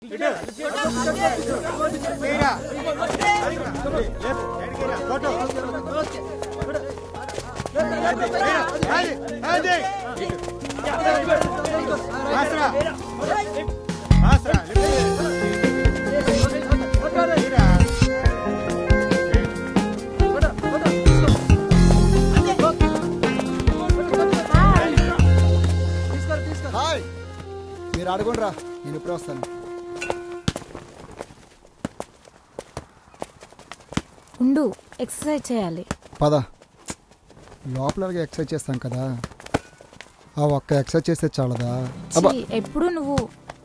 Hi మీరు అడగండి రా నేను ఇప్పుడే వస్తాను ఉండు ఎక్సర్సైజ్ చేయాలి పద లోపలగా ఎక్సర్సైజ్ చేస్తాం కదా ఆ ఒక్క ఎక్సర్సైజ్ చేస్తే చాలదా అబ్బా ఛీ, ఎప్పుడు నువ్వు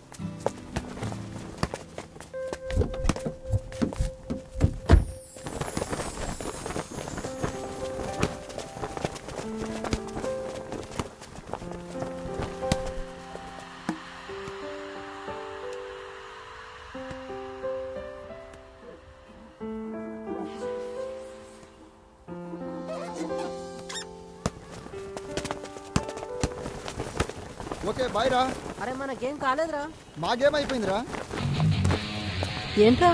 ఓకే బాయ్ రా అరే మనకేం కాలేదురా మా గేమ్ అయిపోయిందిరా ఏంట్రా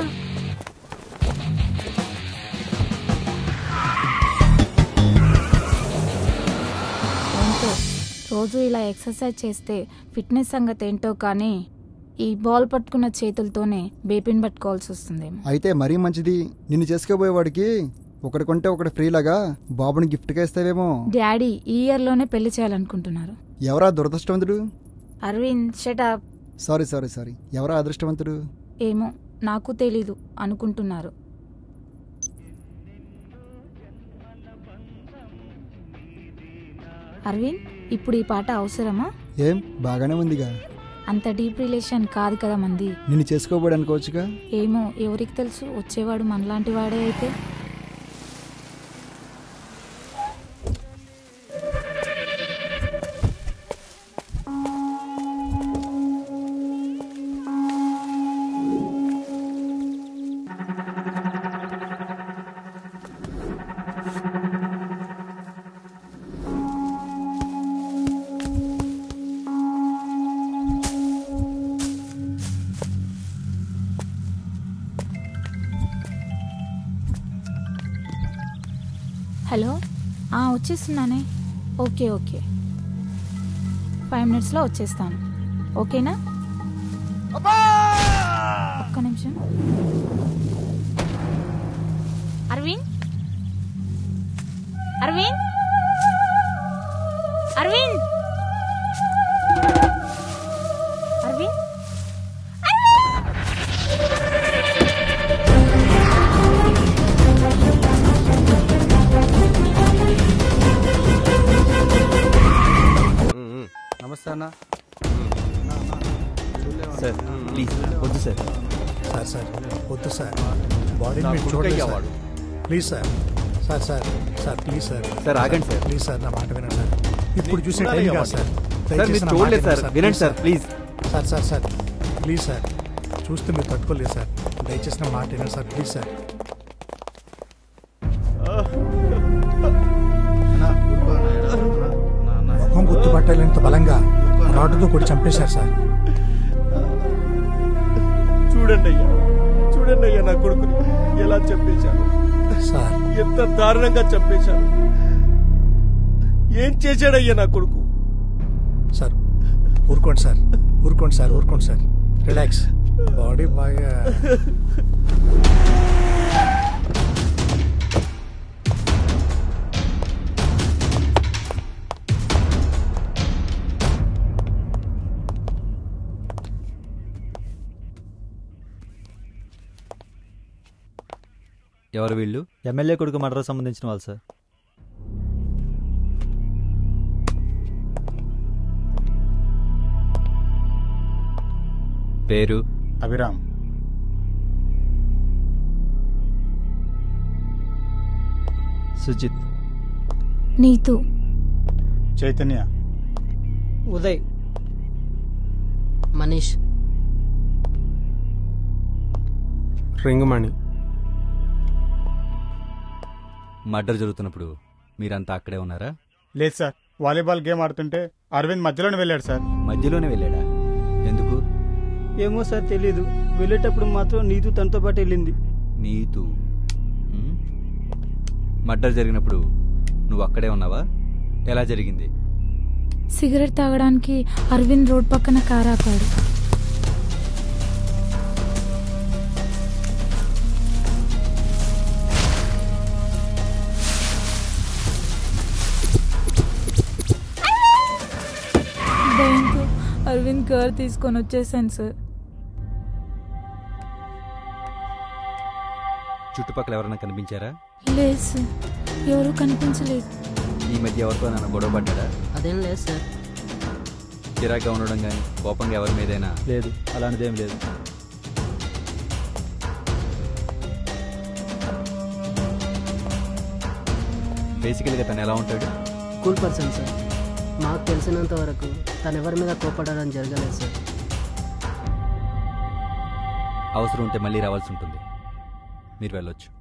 ఏంటో రోజు ఇలా ఎక్సర్సైజ్ చేస్తే ఫిట్నెస్ సంగతి ఏంటో కానీ ఈ బాల్ పట్టుకున్న చేతులతోనే బేపిన్ పట్టుకోవాల్సి వస్తుందేమో అయితే మరీ మంచిది నిన్ను చేసుకోబోయేవాడికి ఒకటి కొంటే ఒకటి ఫ్రీలాగా బాబుని గిఫ్ట్గా ఇస్తావేమో డాడీ ఈ ఇయర్లోనే పెళ్లి చేయాలనుకుంటున్నారు ఎవరా దురదృష్టవంతుడు Aravind shut up sorry sorry sorry ఎవరా అదృష్టవంతుడు ఏమో నాకు తెలీదు అనుకుంటున్నారు అరవింద్ ఇప్పుడు ఈ పాట అవసరమా ఏం బాగానే ఉందిగా అంత డీప్ రిలేషన్ కాదు కదా మంది నిన్ను చేసుకోబోడు అనుకోవచ్చుగా ఏమో ఎవరికి తెలుసు వచ్చేవాడు మనలాంటి వాడే అయితే హలో ఆ, వచ్చేస్తున్నానే ఓకే ఓకే ఫైవ్ మినిట్స్లో వచ్చేస్తాను ఓకేనా ఒక్క నిమిషం అరవింద్ అరవింద్ అరవింద్ అరవింద్ నమస్తే అన్న సార్ ప్లీజ్ వద్దు సార్ సార్ సార్ వద్దు సార్ బాడీని నా మీరు కొడుకు చూడలేదు అయ్యా సార్ వాడు. Please sir sir sir sir please sir sir, ఆగండి సార్. ప్లీజ్ సార్ నా మాట వినండి సార్ ఇప్పుడు చూసే చూడాలి టైం అయ్యా కాదు సార్ సార్, దయచేసి మీరు నా మాట చూడలేదు వినండి సార్. వినండి sir, please. Sir sir sir please sir చూస్తే మీరు తట్టుకోలేదు సార్ దయచేసి నా మాట వినండి సార్ ప్లీజ్ సార్ ముఖం గుర్తుపట్టలేంత బలంగా రాడ్డుతో కొట్టి చంపేశారు సార్ చూడండి అయ్యా చూడండి అయ్యా నా కొడుకుని ఎలా చంపేశాను సార్ ఎంత దారుణంగా చంపేశాను ఏం చేశాడయ్యా నా కొడుకు సార్ ఊరుకోండి సార్ ఊరుకోండి సార్ ఊరుకోండి సార్ రిలాక్స్ బాడీ బాగా ఎవరు వీళ్ళు ఎమ్మెల్యే కొడుకు మర్డర్ సంబంధించిన వాళ్ళు సార్ పేరు అభిరామ్ సుజిత్ నీతు చైతన్య ఉదయ్ మనీష్ రింగుమణి మర్డర్ జరుగుతున్నప్పుడు మీరంతా అక్కడే ఉన్నారా లేదు సార్ వాలీబాల్ గేమ్ ఆడుతుంటే అరవింద్ మధ్యలోనే వెళ్ళాడు సార్ మధ్యలోనే వెళ్ళాడా ఎందుకు ఏమో సార్ తెలీదు వెళ్ళేటప్పుడు మాత్రం నీతు తనతో పాటు వెళ్ళింది నీతు ఉమ్? మర్డర్ జరిగినప్పుడు నువ్వు అక్కడే ఉన్నావా ఎలా జరిగింది సిగరెట్ తాగడానికి అరవింద్ రోడ్ పక్కన కార్ ఆపాడు భయంతో అరవింద్ కార్ తీసుకొని వచ్చేసాను సార్ చుట్టుపక్కల ఎవరైనా కనిపించారా లేదు సార్ ఎవరూ కనిపించలేదు ఈ మధ్య ఎవరితో నన్ను గొడవ పడ్డా అదేం లేదు సార్ చిరాగ్గా ఉండడం కానీ కోపంగా ఎవరి మీదైనా లేదు అలాంటిదేం లేదు బేసికల్గా తను ఎలా ఉంటాడు కూల్ పర్సన్ సార్ మాకు తెలిసినంత వరకు తను ఎవరి మీద కోపడడం జరగలేదు సార్ అవసరం ఉంటే మళ్ళీ రావాల్సి ఉంటుంది మీరు వెళ్ళొచ్చు